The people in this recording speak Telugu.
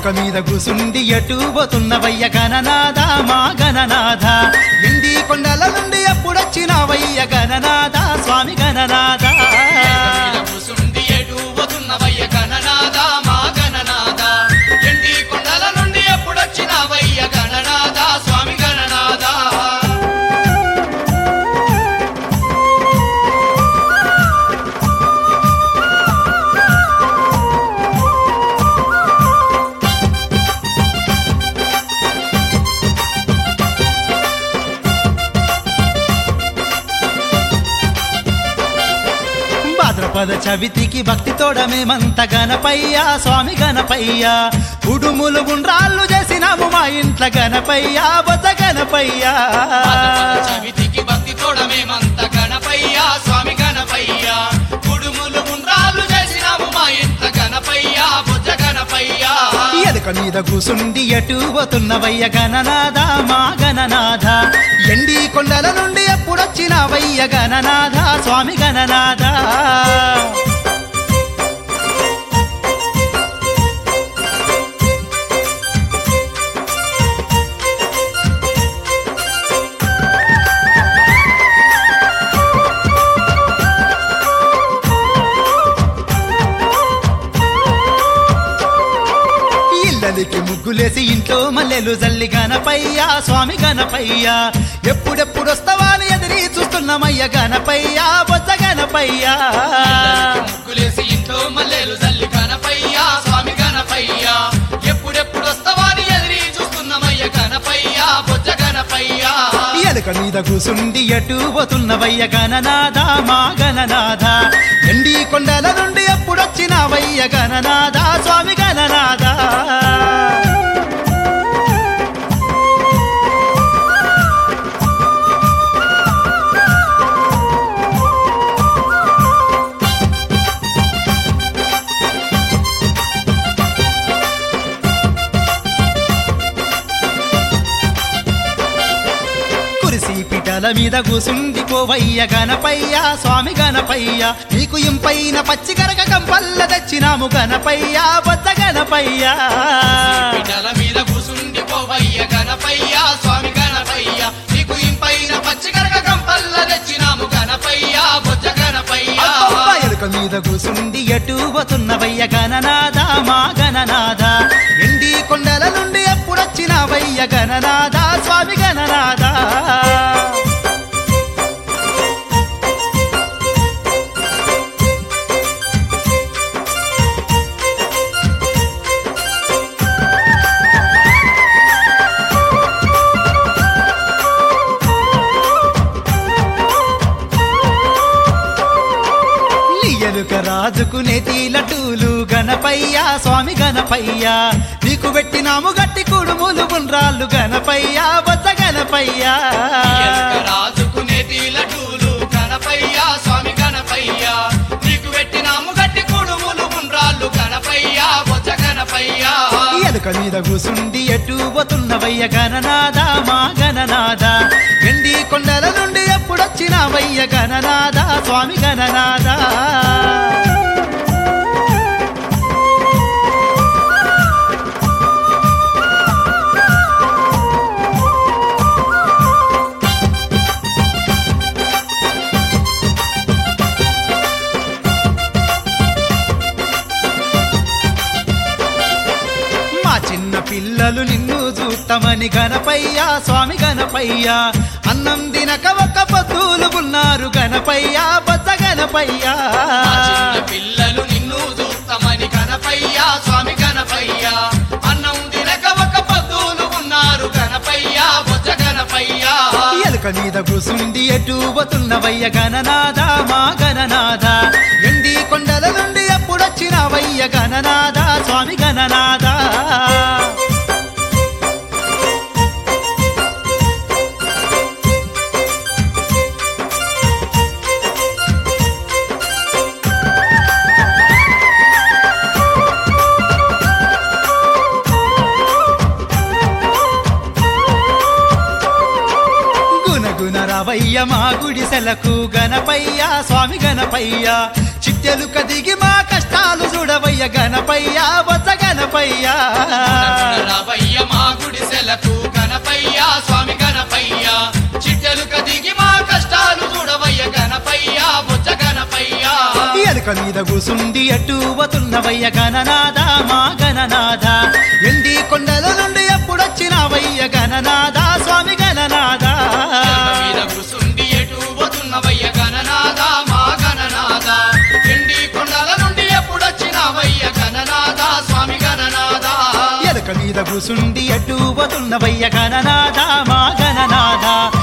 ఎలుక మీద కూసుండి ఎటు పోతున్నవయ్య గణనాథ మా గణనాథ ఇండి కొండల నుండి ఎప్పుడొచ్చినవయ్య గణనాథ స్వామి గణనాథ మీద కూసుండి ఎటు పోతున్నవయ్య గణనాథ మా గణనాథ ఎండి కొండల నుండి ఎప్పుడొచ్చినవయ్య గణనాథ స్వామి గణనాథ భాద్రపద చవితికి భక్తి తోడమేమంత గణపయ్య స్వామి గణపయ్య కుడుములు గుండ్రాళ్ళు చేసినాము మా ఇంట్ల గణపయ్య బొజ్జ గణపయ్య చవితికి భక్తి తోడమేమంత గణపయ్య స్వామి గణపయ్య కుడుములు గుండ్రాలు చేసినాము మా ఇంత గణపయ్య బుజ్జ గణపయ్య ఎలుక మీద కూసుండి ఎటు పోతున్నవయ్య గణనాథ మా గణనాథ ఎండి కొండల నుండి ఎప్పుడొచ్చినవయ్య గణనాథ స్వామి గణనాథ ఇళ్ళలికి ముగ్గులేసి ఇంట్లో మల్లెలు జల్లి గణపయ్య స్వామి గణపయ్య ఎప్పుడెప్పుడు వస్తావా అని ఎదిరి చూస్తున్నామయ్య గణపయ్య బొజ్జ గణపయ్య ముగ్గులేసి ఇంట్లో మల్లెలు జల్లి గణపయ్య స్వామి గణపయ్య ఎప్పుడెప్పుడు వస్తావా అని ఎదిరి చూస్తున్నామయ్య గణపయ్య బొజ్జ గణపయ్య ఎలుక మీద కూసుండి ఎటు పోతున్నవయ్య గణనాథ మా గణనాథ ఎండి కొండల నుండి ఎప్పుడొచ్చినవయ్య గణనాథ స్వామి గణనాథ కురిసి పిటల మీద కూసుండి పోవయ్య గణపయ్య స్వామి గణపయ్య నీకు ఇంపైన పచ్చి కరక కంపల్ల తెచ్చినాము గణపయ్య బొత్త గణపయ్య పిటల మీద కూసుండి పోవయ్య గణపయ్య స్వామి గణపయ్య నీకు ఇంపైన పచ్చికరక కంపల్ల తెచ్చినాము గణపయ్య బొజ్జ గణపయ్య అబ్బబ్బ, ఎలుక మీద కూసుండి ఎటు పోతున్నవయ్య గణనాథ మా గణనాథ ఎండి కొండల నుండి ఎప్పుడొచ్చినవయ్య గణనాథ స్వామి గణనాథ ఎలుక రాజుకు నెతి లటూలు గణపయ్య స్వామి గణపయ్య నీకు పెట్టినాము గట్టి కుడుములు గుండ్రాళ్ళు గణపయ్య బొత్త గణపయ్య ఎలుక రాజుకునేది లడ్డూలు గణపయ్య స్వామి గణపయ్య నీకు పెట్టినాము గట్టి కుడుములు గుండ్రాళ్ళు గణపయ్య బొజ్జ గణపయ్య ఎలుక మీద కూసుండి ఎటు పోతున్నవయ్య గణనాథ మా గణనాథ ఎండి కొండల నుండి ఎప్పుడొచ్చినవయ్య గణనాథ స్వామి గణనాథ మా చిన్న పిల్లలు నిన్ను చూస్తామని గణపయ్య స్వామి గణపయ్య అన్నం దినక ఒక పొద్దులు ఉన్నారు గణపయ్య బొత్త గణపయ్య మా చిన్న పిల్లలు నిన్ను చూస్తామని గణపయ్య స్వామి గణపయ్య అన్నం తినక ఒక పొద్దులు ఉన్నారు గణపయ్య బొజ్జ గణపయ్య ఎలుక మీద కూసుండి ఎటు పోతున్నవయ్య గణనాథ మా గణనాథ ఎండి కొండల నుండి ఎప్పుడొచ్చినవయ్య గణనాథ స్వామి గణనాథ గుణగుణ రావయ్య మా గుడిసెలకు గణపయ్య స్వామి గణపయ్య చిట్టెలుక దిగి మా కష్టాలు చూడవయ్య గణపయ్య బొత్స గణపయ్య రావయ్య మా గుడిసెలకు గణపయ్య స్వామి గణపయ్య చిట్టెలుక దిగి మా కష్టాలు చూడవయ్య గణపయ్య బొజ్జ గణపయ్య ఎలుక మీద కూసుండి ఎటు వతున్నవయ్య గణనాథ మా గణనాథ ఎండి కొండల నుండి ఎప్పుడొచ్చినావయ్య గణనాథ స్వామి గణనాథ ఎలుక మీద కూసుండి ఎటు పోతున్నవయ్య గణనాథ మా గణనాథ ఎండి కొండల నుండి ఎప్పుడొచ్చినావయ్య గణనాథ స్వామి గణనాథ ఎలుక మీద కూసుండి ఎటు వతున్నవయ్య గణనాథ మా గణనాథ